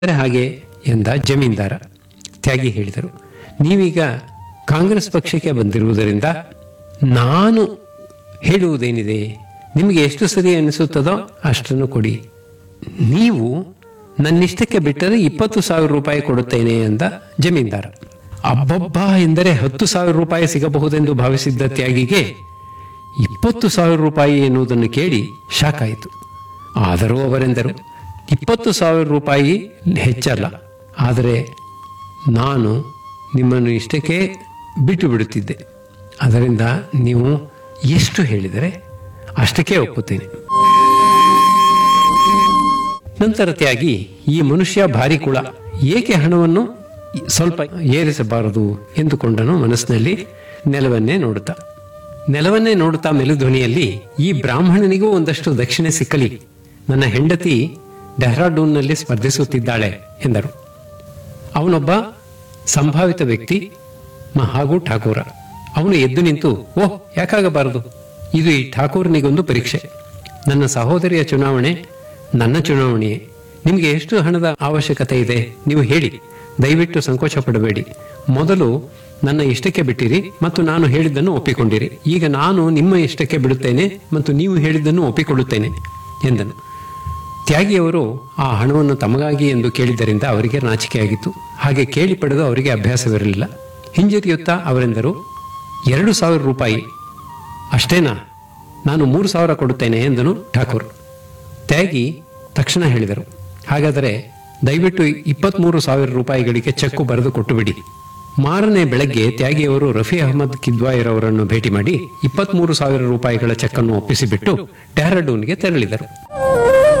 ಅಂದರೆ ಹಾಗೆ ಎಂದ ಜಮೀನ್ದಾರ ತ್ಯಾಗಿ ಹೇಳಿದರು ನೀವೀಗ ಕಾಂಗ್ರೆಸ್ ಪಕ್ಷಕ್ಕೆ ಬಂದಿರುವುದರಿಂದ ನಾನು ಹೇಳುವುದೇನಿದೆ ನಿಮಗೆ ಎಷ್ಟು ಸರಿ ಅನಿಸುತ್ತದೋ ಅಷ್ಟನ್ನು ಕೊಡಿ ನೀವು ನನ್ನಿಷ್ಟಕ್ಕೆ ಬಿಟ್ಟರೆ ಇಪ್ಪತ್ತು ಸಾವಿರ ರೂಪಾಯಿ ಕೊಡುತ್ತೇನೆ ಎಂದ ಜಮೀನ್ದಾರ ಅಬ್ಬಬ್ಬ ಎಂದರೆ ಹತ್ತು ಸಾವಿರ ರೂಪಾಯಿ ಸಿಗಬಹುದೆಂದು ಭಾವಿಸಿದ್ದ ತ್ಯಾಗಿಗೆ ಇಪ್ಪತ್ತು ಸಾವಿರ ರೂಪಾಯಿ ಎನ್ನುವುದನ್ನು ಕೇಳಿ ಶಾಕ್ ಆಯಿತು ಆದರೂ ಅವರೆಂದರು ಇಪ್ಪತ್ತು ಸಾವಿರ ರೂಪಾಯಿ ಹೆಚ್ಚಲ್ಲ ಆದರೆ ನಾನು ನಿಮ್ಮನ್ನು ಇಷ್ಟಕ್ಕೆ ಬಿಟ್ಟು ಬಿಡುತ್ತಿದ್ದೆ ಅದರಿಂದ ನೀವು ಎಷ್ಟು ಹೇಳಿದರೆ ಅಷ್ಟಕ್ಕೆ ಒಪ್ಪುತ್ತೇನೆ ನಂತರ ತ್ಯಾಗಿ ಈ ಮನುಷ್ಯ ಭಾರಿ ಕುಳ ಏಕೆ ಹಣವನ್ನು ಸ್ವಲ್ಪ ಏರಿಸಬಾರದು ಎಂದುಕೊಂಡನು ಮನಸ್ಸಿನಲ್ಲಿ ನೆಲವನ್ನೇ ನೋಡುತ್ತಾ ನೆಲವನ್ನೇ ನೋಡುತ್ತಾ ಮೆಲುಧ್ವನಿಯಲ್ಲಿ ಈ ಬ್ರಾಹ್ಮಣನಿಗೂ ಒಂದಷ್ಟು ದಕ್ಷಿಣೆ ಸಿಕ್ಕಲಿ ನನ್ನ ಹೆಂಡತಿ ಡೆಹ್ರಾಡೂನ್ನಲ್ಲಿ ಸ್ಪರ್ಧಿಸುತ್ತಿದ್ದಾಳೆ ಎಂದರು ಅವನೊಬ್ಬ ಸಂಭಾವಿತ ವ್ಯಕ್ತಿ ಮ- ಹಾಗೂ ಠಾಕೂರ ಅವನು ಎದ್ದು ನಿಂತು ಓಹ್ ಯಾಕಾಗಬಾರದು ಇದು ಈ ಠಾಕೂರನಿಗೊಂದು ಪರೀಕ್ಷೆ ನನ್ನ ಸಹೋದರಿಯ ಚುನಾವಣೆ ನನ್ನ ಚುನಾವಣೆಯೇ ನಿಮಗೆ ಎಷ್ಟು ಹಣದ ಅವಶ್ಯಕತೆ ಇದೆ ನೀವು ಹೇಳಿ ದಯವಿಟ್ಟು ಸಂಕೋಚ ಪಡಬೇಡಿ ಮೊದಲು ನನ್ನ ಇಷ್ಟಕ್ಕೆ ಬಿಟ್ಟಿರಿ ಮತ್ತು ನಾನು ಹೇಳಿದ್ದನ್ನು ಒಪ್ಪಿಕೊಂಡಿರಿ ಈಗ ನಾನು ನಿಮ್ಮ ಇಷ್ಟಕ್ಕೆ ಬಿಡುತ್ತೇನೆ ಮತ್ತು ನೀವು ಹೇಳಿದ್ದನ್ನು ಒಪ್ಪಿಕೊಳ್ಳುತ್ತೇನೆ ಎಂದನು ತ್ಯಾಗಿಯವರು ಆ ಹಣವನ್ನು ತಮಗಾಗಿ ಎಂದು ಕೇಳಿದ್ದರಿಂದ ಅವರಿಗೆ ನಾಚಿಕೆಯಾಗಿತ್ತು ಹಾಗೆ ಕೇಳಿ ಪಡೆದು ಅವರಿಗೆ ಅಭ್ಯಾಸವಿರಲಿಲ್ಲ ಹಿಂಜರಿಯುತ್ತಾ ಅವರೆಂದರು ಎರಡು ಸಾವಿರ ರೂಪಾಯಿ ಅಷ್ಟೇನಾ ನಾನು ಮೂರು ಸಾವಿರ ಕೊಡುತ್ತೇನೆ ಎಂದನು ಠಾಕೂರ್ ತ್ಯಾಗಿ ತಕ್ಷಣ ಹೇಳಿದರು ಹಾಗಾದರೆ ದಯವಿಟ್ಟು ಇಪ್ಪತ್ಮೂರು ಸಾವಿರ ರೂಪಾಯಿಗಳಿಗೆ ಚೆಕ್ಕು ಬರೆದು ಕೊಟ್ಟುಬಿಡಿ ಮಾರನೇ ಬೆಳಗ್ಗೆ ತ್ಯಾಗಿಯವರು ರಫಿ ಅಹಮದ್ ಕಿದ್ವಾಯರ್ ಅವರನ್ನು ಭೇಟಿ ಮಾಡಿ ಇಪ್ಪತ್ಮೂರು ಸಾವಿರ ರೂಪಾಯಿಗಳ ಚೆಕ್ಕನ್ನು ಒಪ್ಪಿಸಿಬಿಟ್ಟು ಡೆಹ್ರಾಡೂನ್ಗೆ ತೆರಳಿದರು